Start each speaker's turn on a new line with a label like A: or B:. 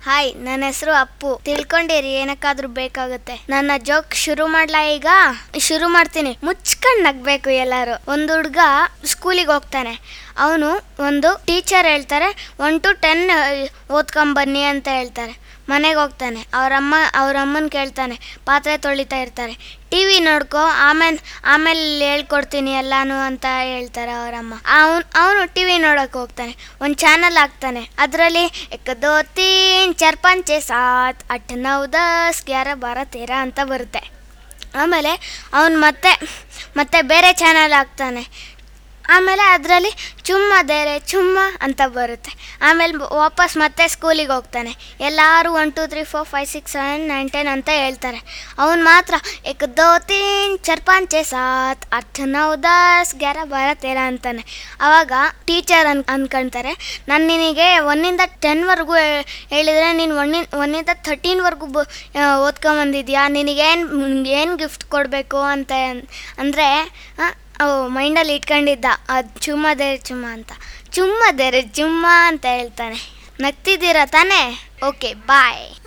A: hi ನನ್ನ ಹೆಸರು ಅಪ್ಪು ತಿಳ್ಕೊಂಡಿರಿ ಏನಕ್ಕಾದ್ರೂ ಬೇಕಾಗುತ್ತೆ ನನ್ನ ಜೋಕ್ ಶುರು ಮಾಡ್ಲಾ ಈಗ ಶುರು ಮಾಡ್ತೀನಿ ಮುಚ್ಕೊಂಡ್ ನಗ್ಬೇಕು ಎಲ್ಲಾರು ಒಂದು ಹುಡ್ಗ ಸ್ಕೂಲಿಗೆ ಹೋಗ್ತಾನೆ ಅವನು ಒಂದು ಟೀಚರ್ ಹೇಳ್ತಾರೆ ಒನ್ ಟು ಟೆನ್ ಓದ್ಕೊಂಬನ್ನಿ ಅಂತ ಹೇಳ್ತಾರೆ ಮನೆಗೆ ಹೋಗ್ತಾನೆ ಅವ್ರಮ್ಮ ಅವ್ರ ಅಮ್ಮನ ಕೇಳ್ತಾನೆ ಪಾತ್ರೆ ತೊಳಿತಾ ಇರ್ತಾರೆ ಟಿ ವಿ ನೋಡ್ಕೊ ಆಮೇಲೆ ಆಮೇಲೆ ಹೇಳ್ಕೊಡ್ತೀನಿ ಎಲ್ಲಾನು ಅಂತ ಹೇಳ್ತಾರೆ ಅವರಮ್ಮ ಅವನು ಅವನು ಟಿ ವಿ ನೋಡೋಕೆ ಹೋಗ್ತಾನೆ ಒಂದು ಚಾನಲ್ ಹಾಕ್ತಾನೆ ಅದರಲ್ಲಿ ಎಕ್ ದೋ ತೀನ್ ಚರ್ ಪಂಚೆ ಸಾತ್ ಅಟ್ ನೌ ದಸ್ ಗ್ಯಾರ ಬಾರ ತೇರ ಅಂತ ಬರುತ್ತೆ ಆಮೇಲೆ ಅವನು ಮತ್ತೆ ಮತ್ತೆ ಬೇರೆ ಚಾನಲ್ ಹಾಕ್ತಾನೆ ಆಮೇಲೆ ಅದರಲ್ಲಿ ಚುಮ್ಮ ದೇರೆ ಚುಮ್ಮ ಅಂತ ಬರುತ್ತೆ ಆಮೇಲೆ ವಾಪಸ್ ಮತ್ತೆ ಸ್ಕೂಲಿಗೆ ಹೋಗ್ತಾನೆ ಎಲ್ಲರೂ one two three four five six seven nine ten ಅಂತ ಹೇಳ್ತಾರೆ ಅವನು ಮಾತ್ರ ಎಕ್ ದೋ ತೀನ್ ಚರ್ ಪಾಂಚೆ ಸಾತ್ ಅಟ್ ನೌ ದಸ್ ಗ್ಯಾರ ಬಾರ ತೇರ ಅಂತಾನೆ ಆವಾಗ ಟೀಚರ್ ಅನ್ ಅನ್ಕೊಂತಾರೆ ನಾನು ನಿನಗೆ ಒನ್ನಿಂದ ಟೆನ್ವರೆಗೂ ಹೇಳಿದರೆ ನೀನು ಒನ್ನಿಂದ ಒನ್ನಿಂದ ಥರ್ಟೀನ್ವರೆಗೂ ಬ ಓದ್ಕೊಂಬಂದಿದ್ಯಾ ನಿನಗೇನು ಏನು ಗಿಫ್ಟ್ ಕೊಡಬೇಕು ಅಂತ ಅಂದರೆ ಅವು ಮೈಂಡಲ್ಲಿ ಇಟ್ಕೊಂಡಿದ್ದ ಅದು ಚುಮ್ಮದೇರೆ ಚುಮ್ಮ ಅಂತ ಚುಮ್ಮದೇರೆ ಚುಮ್ಮ ಅಂತ ಹೇಳ್ತಾನೆ ನಗ್ತಿದ್ದೀರಾ ತಾನೇ ಓಕೆ ಬಾಯ್